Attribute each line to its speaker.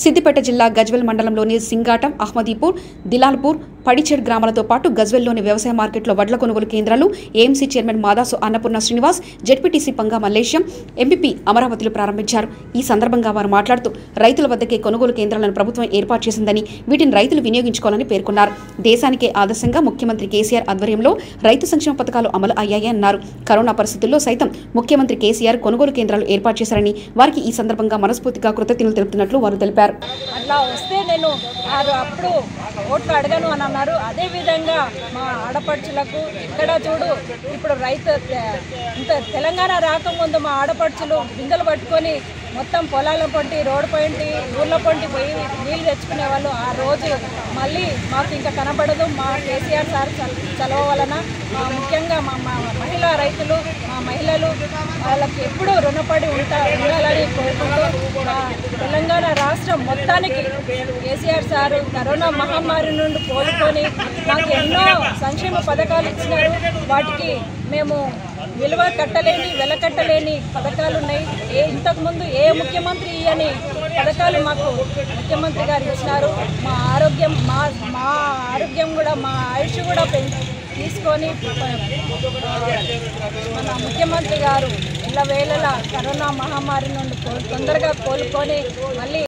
Speaker 1: సిద్దిపేట జిల్లా గజ్వెల్ మండలంలోని సింగాటం అహ్మదీపూర్ దిలాల్పూర్ పడిచెడ్ గ్రామాలతో పాటు గజ్వెల్లోని వ్యవసాయ మార్కెట్లో వడ్ల కొనుగోలు కేంద్రాలు AMC chairman Madasu Annapurna Srinivas ZPTC Panga Mallesham MPP అమరావతిలో ప్రారంభించారు ఈ సందర్భంగా వారు మాట్లాడుతూ రైతుల వద్దకే కొనుగోలు కేంద్రాలను ప్రభుత్వం ఏర్పాటు చేసిందని వీటిని రైతులు వినియోగించుకోవాలని పేర్కొన్నారు దేశానికే ఆదర్శంగా ముఖ్యమంత్రి కేసీఆర్ ఆధ్వర్యంలో రైతు సంక్షేమ పథకాలు అమలు అయ్యాయని అన్నారు కరోనా పరిస్థితుల్లో సైతం ముఖ్యమంత్రి కేసీఆర్ కొనుగోలు కేంద్రాలు ఏర్పాటు చేశారని వారికి ఈ సందర్భంగా మనస్ఫూర్తిగా కృతజ్ఞతలు తెలుపుతున్నట్లు వారు తెలిపారు
Speaker 2: అట్లా వస్తే నేను అది అప్పుడు ఓట్లు అడగను అని అన్నారు అదేవిధంగా మా ఆడపడుచులకు ఇక్కడ చూడు ఇప్పుడు రైతు తె- ఇంత తెలంగాణ రాకముందు మా ఆడపడుచులు బిందెలు పట్టుకొని మొత్తం పొలాల పొంటి రోడ్డు పొంటి ఊర్ల పొంటి పోయి నీళ్ళు తెచ్చుకునే వాళ్ళు ఆ రోజు మళ్ళీ మాకు ఇంకా కనబడదు మా కేసీఆర్ సార్ చల్- చలవ వలన మా ముఖ్యంగా మా మా మహిళా రైతులు మా మహిళలు వాళ్ళకి ఎప్పుడూ రుణపడి ఉంటా ఉండాలని కోరుకుంటూ మా తెలంగాణ రాష్ట్రం మొత్తానికి కేసీఆర్ సారు కరోనా మహమ్మారి నుండి కోలుకొని మాకు ఎన్నో సంక్షేమ పథకాలు ఇచ్చినారు వాటికి మేము విలువ కట్టలేని వెలకట్టలేని పథకాలు ఉన్నాయి ఏ ఇంతకుముందు ఏ ముఖ్యమంత్రి ఇయ్యని పథకాలు మాకు ముఖ్యమంత్రి గారు ఇచ్చినారు మా ఆరోగ్యం మా మా ఆరోగ్యం కూడా మా ఆయుష్ కూడా పెం తీసుకొని మన ముఖ్యమంత్రి గారు ఇలా వేళలా కరోనా మహమ్మారి నుండి కో- తొందరగా కోలుకొని మళ్ళీ